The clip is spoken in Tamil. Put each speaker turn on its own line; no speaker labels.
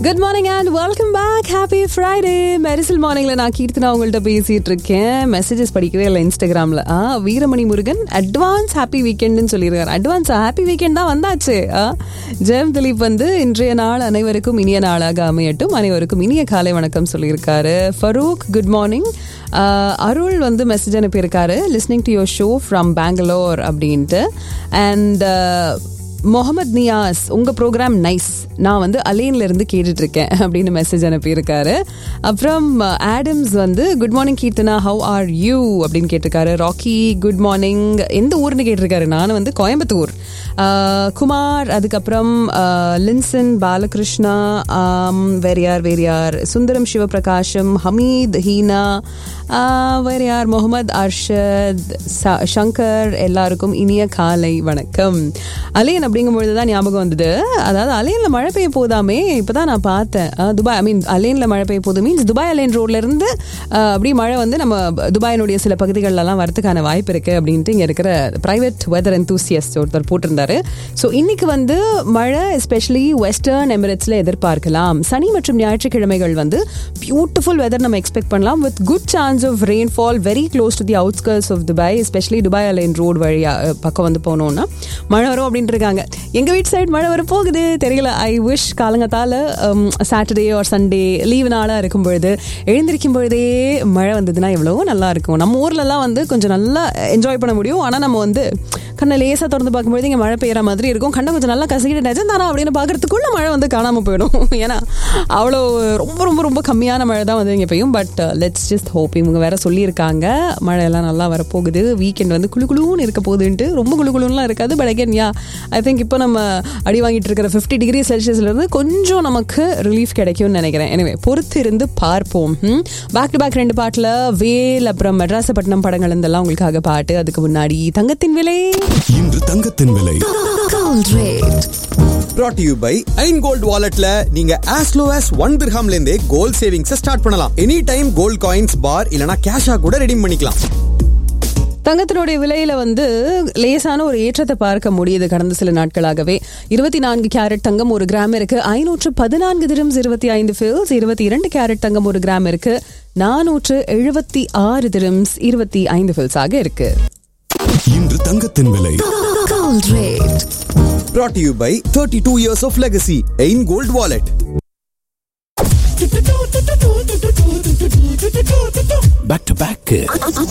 Good morning and welcome back happy Friday Mersal மார்னிங்ல நான் கீர்த்தனா உங்கள்கிட்ட பேசிட்டு இருக்கேன் மெசேஜஸ் படிக்கவே இல்லை இன்ஸ்டாகிராம்ல ஆ வீரமணி முருகன் அட்வான்ஸ் ஹாப்பி வீக்கெண்ட்னு சொல்லியிருக்காரு அட்வான்ஸ் ஹாப்பி வீக்கெண்ட் தான் வந்தாச்சு ஆ ஜெயம் திலீப் வந்து இன்றைய நாள் அனைவருக்கும் இனிய நாளாக அமையட்டும் அனைவருக்கும் இனிய காலை வணக்கம் சொல்லியிருக்காரு ஃபரூக் குட் மார்னிங் அருள் வந்து மெசேஜ் அனுப்பியிருக்காரு listening to your show from Bangalore அப்படின்ட்டு அண்ட் முகமது நியாஸ் உங்க ப்ரோக்ராம் நைஸ் நான் வந்து அலேன்ல இருந்து கேட்டுட்டு இருக்கேன் அப்படின்னு மெசேஜ் அனுப்பியிருக்காரு அப்புறம் ஆடம்ஸ் வந்து good morning Keerthana how are you அப்படின்னு கேட்டிருக்காரு ராக்கி குட் மார்னிங் எந்த ஊர்னு கேட்டிருக்காரு நான் வந்து கோயம்புத்தூர் அஹ், குமார் அதுக்கப்புறம் அஹ், லின்சன் பாலகிருஷ்ணா ஆம், வேற யார் வேற யார் சுந்தரம் சிவபிரகாஷம் ஹமீத் ஹீனா ஆஹ், வேற யார் முகமது அர்ஷத் ச- சங்கர் எல்லாருக்கும் இனிய காலை வணக்கம் அலேன் அப்படிங்கும்பொழுது தான் ஞாபகம் வந்தது அதாவது அலேன்ல மழை பெய்ய போதாமே இப்பதான் நான் பார்த்தேன் ஆஹ், துபாய் ஐ மீன் அலேன்ல மழை பெய்ய போது மீன்ஸ் துபாய் அலேன் ரோட்ல இருந்து ஆஹ், அப்படியே மழை வந்து நம்ம துபாயினுடைய சில பகுதிகளெல்லாம் வரதுக்கான வாய்ப்பு இருக்கு அப்படின்ட்டு இங்க இருக்கிற பிரைவேட் வெதர் enthusiast ஒருத்தர் போட்டிருந்தாரு ஸோ இன்னைக்கு வந்து மழை எஸ்பெஷலி வெஸ்டர்ன் எமிரேட்ஸ்ல எதிர்பார்க்கலாம் சனி மற்றும் ஞாயிற்றுக்கிழமைகள் வந்து பியூட்டிஃபுல் வெதர் நம்ம எக்ஸ்பெக்ட் பண்ணலாம் with good chance of rainfall very close to the outskirts of Dubai especially Dubai Al Ain road வழியா அஹ், பக்கம் வந்து போனோம்னா மழை வரும் அப்படின்ட்டு இருக்காங்க எங்க வீட்டு சைடு மழை வர போகுது தெரியல ஐ விஷ் காலங்கத்தால சாட்டர்டே ஆர் சண்டே லீவு நாளாக இருக்கும் பொழுது எழுந்திருக்கும் பொழுதே மழை வந்ததுன்னா எவ்வளவோ நல்லா இருக்கும் நம்ம ஊர்லலாம் வந்து கொஞ்சம் நல்லா என்ஜாய் பண்ண முடியும் ஆனால் நம்ம வந்து கண்ணை லேசாக திறந்து பார்க்கும்பொழுது இங்கே மழை பெய்யுற மாதிரி இருக்கும் கண்ணை கொஞ்சம் நல்லா கசக்கிட்டு நிஜந்தானா அப்படின்னு பார்க்கறதுக்குள்ள மழை வந்து காணாமல் போயிடும் ஏன்னா அவ்வளோ ரொம்ப ரொம்ப ரொம்ப கம்மியான மழை தான் வந்து இங்கே பெய்யும் பட் லெட்ஸ் ஜஸ்ட் ஹோப் இவங்க வேற சொல்லியிருக்காங்க மழையெல்லாம் நல்லா வரப்போகுது வீக்கெண்ட் வந்து குளு குளுன்னு இருக்க போகுதுன்ட்டு ரொம்ப குளு குளுன்னுலாம் இருக்காது but again yeah I think இப்போ நம்ம அடி வாங்கிட்டு இருக்கிற ஃபிஃப்டி டிகிரி செல்சியஸ்லேருந்து கொஞ்சம் நமக்கு ரிலீஃப் கிடைக்கும்னு நினைக்கிறேன் எனவே பொறுத்து இருந்து பார்ப்போம் பேக் டு பேக் ரெண்டு பாட்டில் வேல் அப்புறம் மெட்ராசப்பட்டினம் படங்கள் இருந்தெல்லாம் உங்களுக்காக பாட்டு அதுக்கு முன்னாடி தங்கத்தின் விலை
இன்று தங்கத்தின் விலை
Gold rate.
brought to you by Ain gold வாலெட்ல நீங்க as low as ஒன் திர்ஹாம்ல இருந்தே கோல்ட் சேவிங்ஸ் ஸ்டார்ட் பண்ணலாம் any time gold coins bar இல்லனா கேஷா கூட ரெடீம் பண்ணிக்கலாம்
தங்கத்தினுடைய விலையில வந்து லேசான ஒரு ஏற்றத்தை பார்க்க முடியுது கடந்த சில நாட்களாகவே இருபத்தி நான்கு கேரட் தங்கம் ஒரு கிராமிற்கு ஐநூற்று பதினான்கு திரம்ஸ் இருபத்தி ஐந்து ஃபில்ஸ் இருபத்தி இரண்டு கேரட் தங்கம் ஒரு கிராமிற்கு நானூற்று எழுபத்தி ஆறு திரம்ஸ் இருபத்தி ஐந்து ஃபில்ஸ் ஆக இருக்கு
இன்று தங்கத்தின் விலை
Gold rate.
brought to you by 32 years of legacy Ain gold wallet
back to back